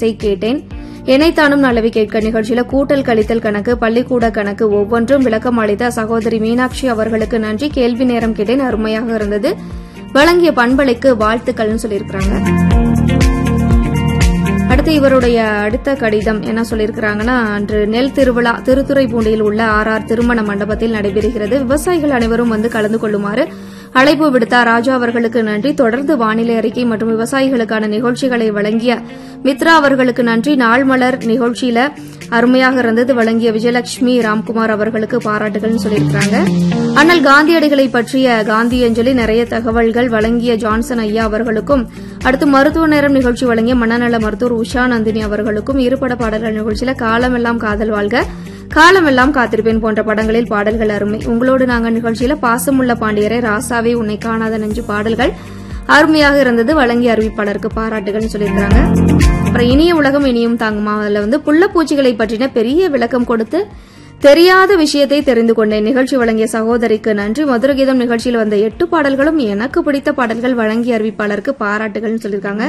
இசை கேட்டேன் இணைத்தானும் நல்லவி கேட்க நிகழ்ச்சியில கூட்டல் கழித்தல் கணக்கு பள்ளிக்கூட கணக்கு ஒவ்வொன்றும் விளக்கம் அளித்த சகோதரி மீனாட்சி அவர்களுக்கு நன்றி கேள்வி நேரம் கேட்டேன் அருமையாக இருந்தது வழங்கிய பண்பலைக்கு வாழ்த்துக்கள்னு சொல்லியிருக்கிறாங்க அடுத்து இவருடைய அடுத்த கடிதம் என்ன சொல்லியிருக்கிறாங்கன்னா அன்று நெல் திருவிழா திருத்துறைப்பூண்டியில் உள்ள ஆர் ஆர் திருமண மண்டபத்தில் நடைபெறுகிறது விவசாயிகள் அனைவரும் வந்து கலந்து கொள்ளுமாறு அழைப்பு விடுத்தார் ராஜா அவர்களுக்கு நன்றி தொடர்ந்து வானிலை அறிக்கை மற்றும் விவசாயிகளுக்கான நிகழ்ச்சிகளை வழங்கிய மித்ரா அவர்களுக்கு நன்றி நாள் மலர் நிகழ்ச்சியில அருமையாக இருந்தது வழங்கிய விஜயலட்சுமி ராம்குமார் அவர்களுக்கு பாராட்டுகள் சொல்லியிருக்கிறாங்க அண்ணல் காந்தியடிகளை பற்றிய காந்தி அஞ்சலி நிறைய தகவல்கள் வழங்கிய ஜான்சன் ஐயா அவர்களுக்கும் அடுத்து மருத்துவ நேரம் நிகழ்ச்சி வழங்கிய மனநல மருத்துவர் உஷா நந்தினி அவர்களுக்கும் இருபட பாடல்கள் நிகழ்ச்சியில காலமெல்லாம் காதல் வாழ்க காலமெல்லாம் காத்திருப்பேன் போன்ற படங்களில் பாடல்கள் அருமை உங்களோடு நாங்க நிகழ்ச்சியில பாசமுள்ள பாண்டியரை ராசாவே உன்னை காணாத நெஞ்சு பாடல்கள் அருமையாக இருந்தது வழங்கிய அறிவிப்பாளருக்கு பாராட்டுகள் சொல்லியிருக்காங்க அப்புறம் இனிய உலகம் இனியும் தாங்குமா அதுல வந்து புள்ளப்பூச்சிகளை பற்றின பெரிய விளக்கம் கொடுத்து தெரியாத விஷயத்தை தெரிந்து கொண்டேன் நிகழ்ச்சி வழங்கிய சகோதரிக்கு நன்றி மதுரகீதம் நிகழ்ச்சியில் வந்த எட்டு பாடல்களும் எனக்கு பிடித்த பாடல்கள் வழங்கிய அறிவிப்பாளருக்கு பாராட்டுகள் சொல்லியிருக்காங்க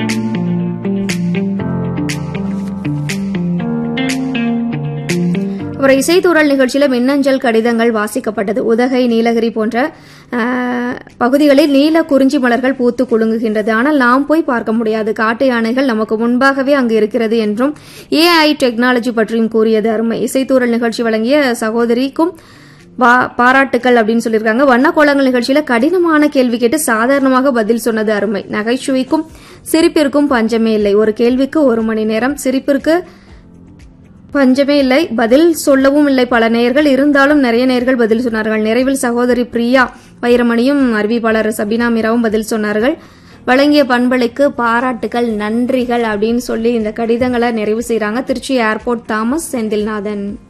அப்புறம் இசைத்தூரல் நிகழ்ச்சியில மின்னஞ்சல் கடிதங்கள் வாசிக்கப்பட்டது உதகை நீலகிரி போன்ற ஆஹ், பகுதிகளில் நீல குறிஞ்சி மலர்கள் பூத்து குலுங்குகின்றது ஆனால் நாம் போய் பார்க்க முடியாது காட்டு யானைகள் நமக்கு முன்பாகவே அங்கு இருக்கிறது என்றும் ஏஐ டெக்னாலஜி பற்றியும் கூறியது அருமை இசைத்தூரல் நிகழ்ச்சி வழங்கிய சகோதரிக்கும் பா- பாராட்டுக்கள் அப்படின்னு சொல்லியிருக்காங்க வண்ணக்கோலங்கள் நிகழ்ச்சியில கடினமான கேள்வி கேட்டு சாதாரணமாக பதில் சொன்னது அருமை நகைச்சுவைக்கும் சிரிப்பிற்கும் பஞ்சமே இல்லை ஒரு கேள்விக்கு ஒரு மணி நேரம் சிரிப்பிற்கு பஞ்சமே இல்லை பதில் சொல்லவும் இல்லை பல நேயர்கள் இருந்தாலும் நிறைய நேயர்கள் பதில் சொன்னார்கள் நிறைவில் சகோதரி பிரியா வைரமணியும் அறிவிப்பாளர் சபினா மீராவும் பதில் சொன்னார்கள் வழங்கிய பண்பலைக்கு பாராட்டுகள் நன்றிகள் அப்படின்னு சொல்லி இந்த கடிதங்களை நிறைவு செய்றாங்க திருச்சி ஏர்போர்ட் தாமஸ் செந்தில்நாதன்